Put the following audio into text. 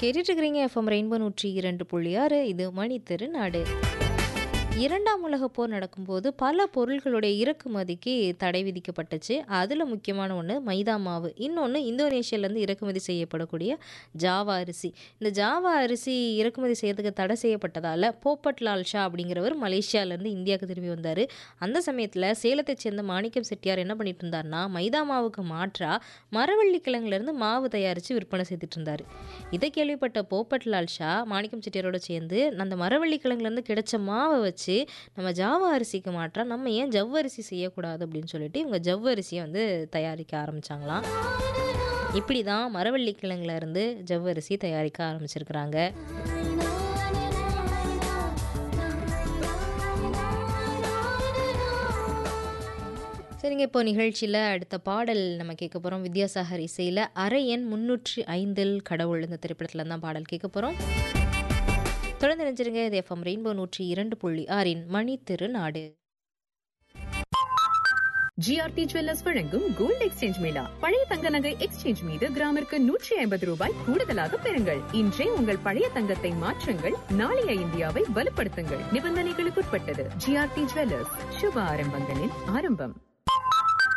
கேட்டுட்டு இருக்கிறீங்க FM rainbow நூற்றி இரண்டு புள்ளி ஆறு இது மணி திருநாடு இரண்டாம் உலகப் போர் நடக்கும்போது பல பொருள்களுடைய இறக்குமதிக்கு தடை விதிக்கப்பட்டுச்சு அதில் முக்கியமான ஒன்று மைதா மாவு இன்னொன்று இந்தோனேஷியாவிலேருந்து இறக்குமதி செய்யப்படக்கூடிய ஜாவா அரிசி இந்த ஜாவா அரிசி இறக்குமதி செய்யறதுக்கு தடை செய்யப்பட்டதால் போப்பட் லால் ஷா அப்படிங்கிறவர் மலேசியாவிலேருந்து இந்தியாவுக்கு திரும்பி வந்தார் அந்த சமயத்தில் சேலத்தை சேர்ந்த மாணிக்கம் செட்டியார் என்ன பண்ணிட்டு இருந்தார்னா மைதா மாவுக்கு மாற்றா மரவள்ளி கிழங்குலேருந்து மாவு தயாரித்து விற்பனை செய்துட்டு இருந்தார் இதை கேள்விப்பட்ட போப்பட் லால் ஷா மாணிக்கம் செட்டியாரோட சேர்ந்து அந்த மரவள்ளி கிழங்குலேருந்து கிடைச்ச மாவை வச்சு நம்ம ஜாவா அரிசிக்கு மாற்றா நம்ம ஏன் ஜவ்வரிசி செய்யக்கூடாது அப்படின்னு சொல்லிட்டு இவங்க ஜவ்வரிசியை வந்து தயாரிக்க ஆரம்பிச்சாங்களாம் இப்படி தான் மரவள்ளி கிழங்குல இருந்து ஜவ்வரிசி தயாரிக்க ஆரம்பிச்சிருக்கிறாங்க சரிங்க இப்போ நிகழ்ச்சியில் அடுத்த பாடல் நம்ம கேட்க போகிறோம் வித்யாசாகர் இசையில் அரை எண் முன்னூற்றி ஐந்தில் கடவுள் இந்த திரைப்படத்தில் தான் பாடல் கேட்க போகிறோம் தொடர்ந்து நினைச்சிருங்க இது எஃப்எம் ரெயின்போ நூற்றி இரண்டு புள்ளி ஆறின் மணி திருநாடு ஜிஆர்டி ஜுவல்லர்ஸ் வழங்கும் கோல்ட் எக்ஸ்சேஞ்ச் மேளா பழைய தங்க நகை எக்ஸ்சேஞ்ச் மீது கிராமிற்கு நூற்றி ஐம்பது ரூபாய் கூடுதலாக பெறுங்கள் இன்றே உங்கள் பழைய தங்கத்தை மாற்றுங்கள் நாளைய இந்தியாவை வலுப்படுத்துங்கள் நிபந்தனைகளுக்குட்பட்டது ஜிஆர்டி ஜுவல்லர்ஸ் சுப ஆரம்பங்களின் ஆரம்பம்